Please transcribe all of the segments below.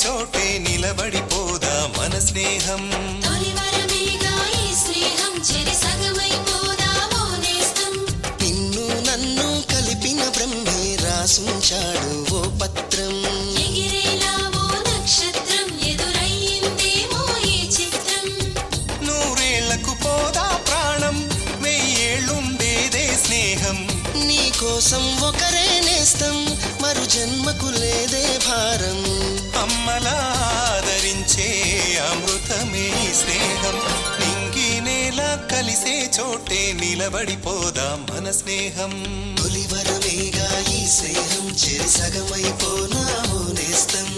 చోటే నిలబడిపోదా మన స్నేహం తొలివరమేగా ఈ స్నేహం చెరి సగమైపోదామో నేస్తం నిన్ను నన్ను కలిపిన బ్రహ్మే రాసుంచాడు ఓ పత్రం ఎగిరేలా ఓ నక్షత్రం ఎదురయ్యిందేమో ఈ చిత్రం నూరేళ్లకు పోదా ప్రాణం వెయ్యేళ్ళుండేదే స్నేహం నీ కోసం ఒకరే నేస్తం మరు జన్మకు లేదే భారం అమ్మలా ఆదరించే అమృతమే ఈ స్నేహం నింగి నేల కలిసే చోటే నిలబడిపోదా మన స్నేహం తొలివరమేగా ఈ స్నేహం చెరి సగమైపోనామో నేస్తం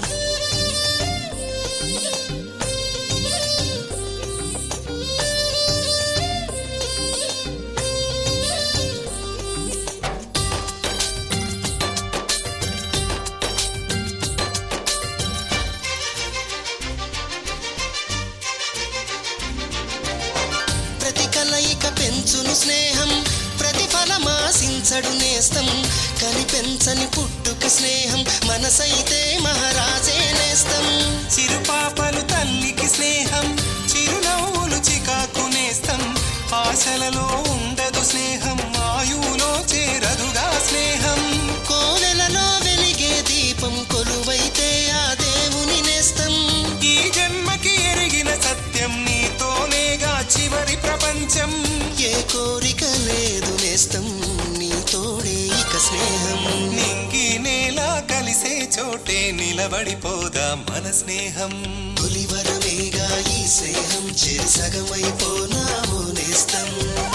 ప్రతి కలయిక పెంచును స్నేహం ప్రతిఫలమాశించడు నేస్తం కని పెంచని పుట్టుక స్నేహం మనసైతే మహారాజే నేస్తం చిరుపాపలు తల్లికి స్నేహం చిరునవ్వులు చికాకు నేస్తం ఆశలలో ఉండదు స్నేహం ఆయువులో చేరదుగా స్నేహం కోనెలలో వెలిగే దీపం కొలువైతే ఆ దేవుని నేస్తం ఈ జన్మకి ఎరిగిన సత్యం నీతోనేగా చివరి ప్రపంచం ఏ కోరిక లేదు నేస్తం నీ తోడే ఇక స్నేహం నింగి నేల కలిసే చోటే నిలబడిపోదా మన స్నేహం తొలివరమేగా ఈ స్నేహం చెరి సగమైపోనామో నేస్తం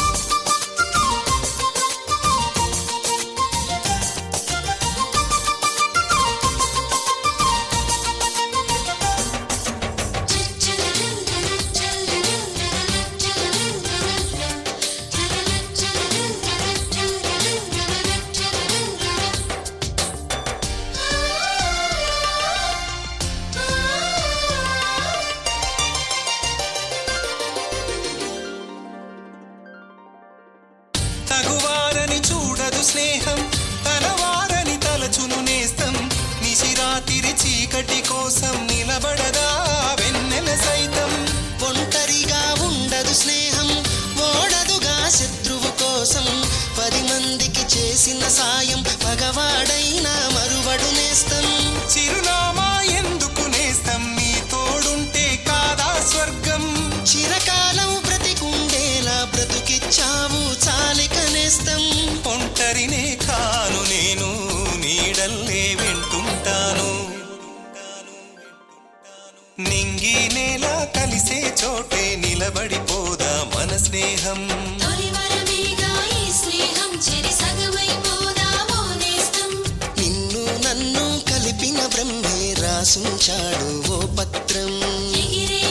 తగువారని చూడదు స్నేహం తనవారని తలచును నేస్తం నిశిరాతిరి చీకటి కోసం నిలబడదా వెన్నెల సైతం ఒంటరిగా ఉండదు స్నేహం ఓడదుగా శత్రువు కోసం పది మందికి చేసిన సాయం పగవాడైనా మరువడు నేస్తం చిరునామా ఎందుకు నేస్తం నీ తోడుంటే కాదా స్వర్గం చిరకాలం బ్రతికుండేలా బ్రతుకిచ్చావు చాలిక నేస్తం ఒంటరినే కాను నేను నీడల్లే వింటుంటాను నింగి నేల కలిసే చోటే నిలబడిపోదా మన స్నేహం తొలివరమేగా ఈ స్నేహం చెరి సగమైపోదామో నేస్తం నిన్ను నన్ను కలిపిన బ్రహ్మే రాసుంచాడు ఓ పత్రం ఎగిరే